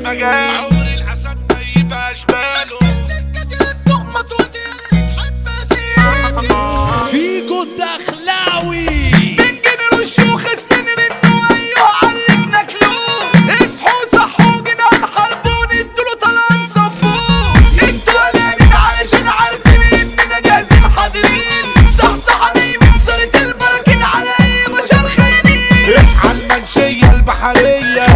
المجال عمر الاسد ما يبقاش باله فيجو الدخلاوي بنجن الشيوخ اسمن منه ايوه عليك ناكلوه اصحوا صحوا جنان حربون ادوله طلعان صفوه انتوا قلقانين علشان عارفين اننا جاهزين حاضرين صحصحانين من صورة البراكين على اي بشر خاينين اصحى المنشية البحرية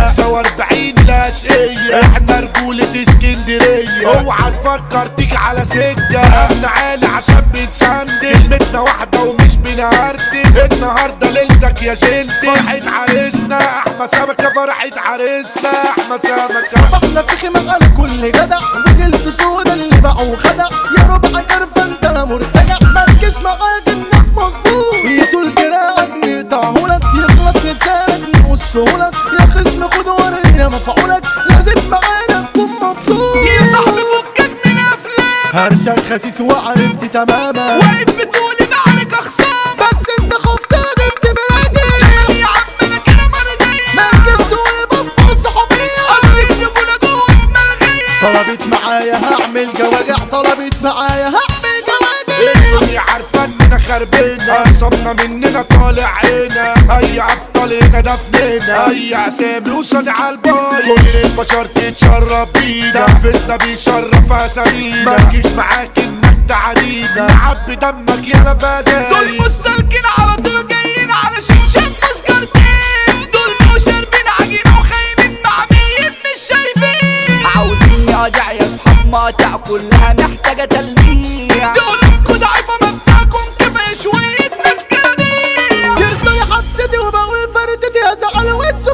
45 الاشقية احنا رجولة اسكندرية اوعى تفكر تيجي على سكة احنا عالي عشان بنسند كلمتنا واحدة ومش بنهردل النهاردة ليلتك يا جلدي فرحة عريسنا احمى سمكة فرحة عريسنا احمى سمكة صبحنا في خيمة على كل جدع وجلد سودا اللي باعوا خدع يا ربع كرفة انت لا مرتجع مركز معاك انك مظبوط يطول دراعك نقطعهولك يغلط لسانك نقصهولك يا خصم خد ورينا مفعولك لازم معانا تكون مبسوط يا صاحبي فكك من افلام هرشك خسيس وعرفت تماما وقت بتقولي بعرك اخصام بس انت خفت غبت براجل يا عم انا كده مرضية مركز تقول بابا الصحوبية اصل الرجولة جوه دماغية طلبت معايا هعمل جواجع طلبت معايا هعمل جواجع الدنيا عارفة اننا خربنا صمنا مننا طالع عينا اي ابطال هنا دفننا اي اسامي قصاد عالباي كل البشر تتشرف بينا نفسنا بيشرف اسامينا ما تجيش معاك انك تعدينا نعبي دمك يا دول نفاذي مش سالكين على طول جايين علشان شم مسكرتين دول مش شاربين عجين وخاينين معميين مش شايفين عاوزين يقطع يا اصحاب مقاطع كلها محتاجة تلميع دولكوا ضعيفة مبدأكم كفاية شوية ناس كرامين كرتوا يا حبستي وبقول فردتي يا زعل وتشوف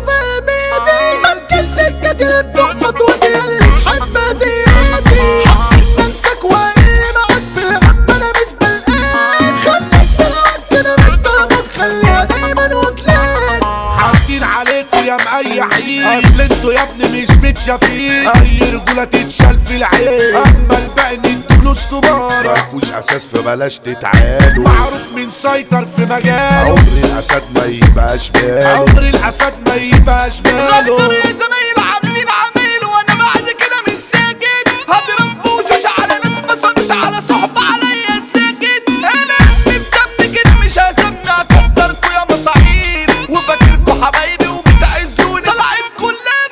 بيدي مركز سكتي للدقمة ودي اللي تحب زيادي حقك ننسك واللي معاك في الهم انا مش بلقاك خليك تلعب كده مش طلبك خليها دايما وكلاك حاطين عليكوا يا مريحين اصل انتوا يا ابني مش متشافين اي رجولة تتشال في العين اما الباقي ندوله استبارة مالكوش اساس فبلاش تتعالوا معروف مين سيطر في مجاله عمر الاسد ما يبقاش باله عمر الاسد ما يبقاش غدروا باله يا زمايل عاملين عميل وانا بعد كده مش ساكت هضرب في وشوش على ناس ما صانوش على صحبة عليا تساكت انا ابني بدم كده مش هسمع قدركوا يا مصاعين وفاكركوا حبايبي وبتعزوني طلعت كلها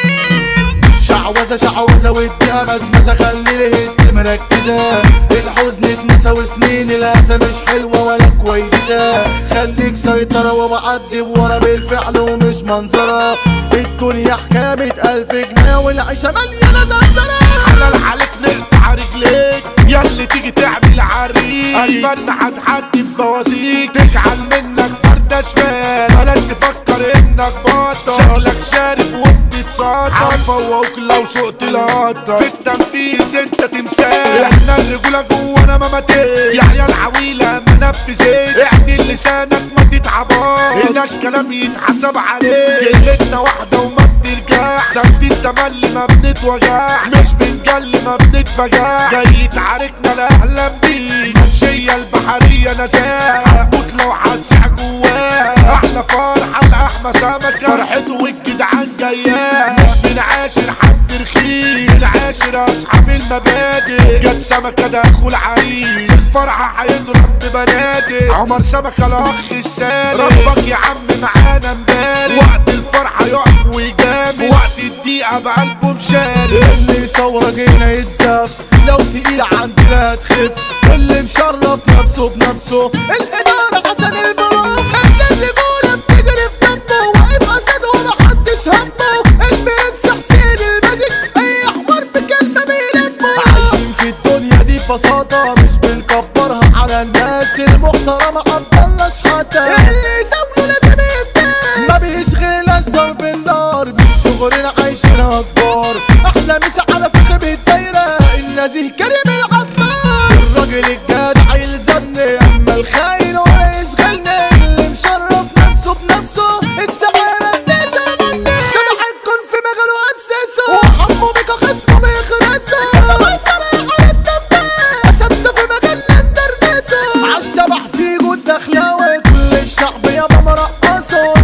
بدرين شعوذة شعوذة واديها مزمزة خلي الهد مركزة الحزن اتنسى وسنين الهزة مش حلوة ولا كويسة خليك سيطرة ومعدي ورا بالفعل ومش منظرة الدنيا حكامة ألف جنيه والعيشة مليانة زلزلة حلال عليك نقطع رجليك يا اللي تيجي تعمل عريس اشبالنا هتحدي بواسيك تجعل منك فردة شمال بلاش تفكر انك بطل شكلك شارب وبتتصدر هنفوقك لو سقت القطر في التنفيذ انت تمثال احنا الرجولة جوانا ما ماتت يا عيال عويلة ما نفذت اعدل لسانك ما تتعباش هنا الكلام يتحسب عليك كلمتنا واحدة وما بترجع ثابتين تملي ما بنتوجع مش بنجلي ما بنتفجع جاي تعاركنا لا اهلا بيك منشية البحرية نزاع هتموت لو هتسع جواه احلى فرحة لاحمى سمكة فرحته والجدعان جاياه مش بنعاشر حد رخيص عاشر اصحاب المبادئ جت سمكة ده اخو العريس الفرحة هيضرب ببنادق عمر سمكة الاخ السالم ربك يا عم معانا امبارح وقت الفرحة يقف ويجامل وقت الدقيقة بقلبه مشارك اللي يصورك هنا يتزاف لو تقيل عندنا هتخف اللي مشرف نفسه بنفسه الإدارة حسن البراف انت اللي جولة بتجري في دمه واقف أسد ومحدش همه البنس حسين الماجيك أي حوار بكلمة بيلمه عايشين في الدنيا دي ببساطة مش بنكبرها على الناس المحترمة عبدالله شحاتة اللي يساوله لازم يتداس ما بيشغلناش ضرب النار من صغرنا عايشينها كبار احلى مسا على فخم الدايرة النزيه كريم العطار الراجل الجدع يلزمني اما الخاين ولا يشغلني اللي مشرف نفسه بنفسه السعادة الداشة مني شبح الكون في مجاله اسسه وحمو بيك خصمه بيخرسه سواي سريع على الدبابة اساتذة في مجالنا ندرسه عالشبح فيه جود دخلاوي كل الشعب يابا مرقصه